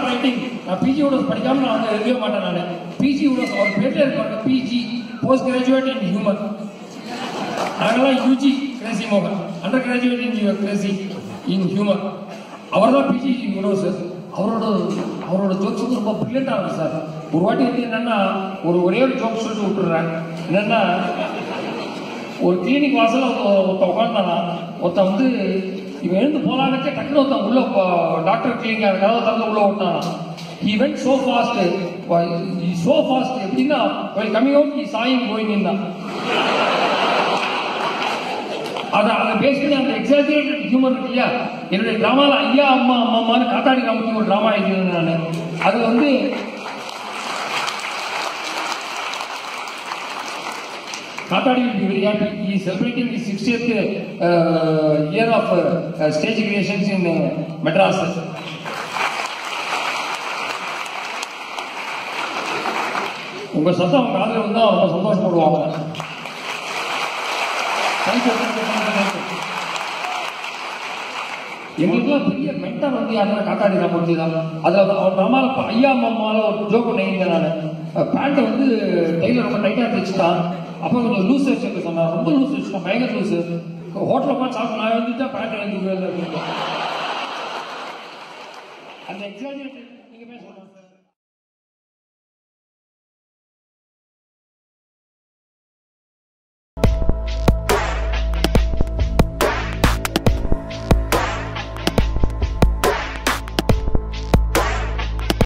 Writing நான் PG விட படிக்காம நான் வந்து எழுதவே மாட்டேன் நான் பிஜி விட அவர் பேர்ல இருப்பாங்க PG post graduate in human நாங்கெல்லாம் யூஜி கிரேசி மோகன் under graduate in crazy in human அவர் தான் பிஜி வினோத் சார் அவரோட அவரோட ஜோக்ஸ் வந்து ரொம்ப பிரில்லியண்டாக இருக்கும் சார் ஒரு வாட்டி வந்து என்னன்னா ஒரு ஒரே ஒரு ஜோக் சொல்லிட்டு விட்டுறேன் என்னன்னா ஒரு கிளினிக் வாசல்ல ஒருத்த- ஒருத்தன் உட்காந்தானா ஒருத்தன் வந்து இவன் எழுந்து போலான்னு டக்குனு ஒருத்தன் உள்ள டாக்டர் கிளினிக் கதவை திறந்து உள்ள ஓட்டானா he went so fast he so fast எப்படின்னா while coming out he saw him going in தான் அதை அதை பேஸ் பண்ணி அந்த எக்ஸாஜரேட்டட் ஹியூமர் இருக்கு இல்லையா என்னுடைய ட்ராமால ஐயா அம்மா அம்மா அம்மான்னு காத்தாடி ராமத்தி ஒரு ட்ராமா எழுதியிருந்தேன் நான் அது வந்து காத்தாடி will be very happy. He is celebrating his 60th uh, year of uh, uh, stage creations in uh, Madras. உங்க சத்தம் காதுல வந்தா ரொம்ப சந்தோஷப்படுவாங்க Thank you, thank you, thank you, thank you. எங்களுக்குலாம் பெரிய மென்டர் வந்து யாருன்னா காத்தாடி ராமூர்த்தி தான் அதுல அவர் ட்ராமால ஐயா அம்மால ஒரு ஜோக் நெய்ந்தேன் நான் பேண்ட்டை வந்து டைலர் ரொம்ப டைட்டா தைச்சுட்டான் அப்போ கொஞ்சம் லூஸ் வச்சுக்க சொன்னான் ரொம்ப லூஸ் வச்சுட்டான் பயங்கர லூஸ் ஹோட்டலில் போய் சாப்பிட்டு நான் வந்துட்டா பேண்ட் எழுந்து அந்த எக்ஸாஜரேட்டட்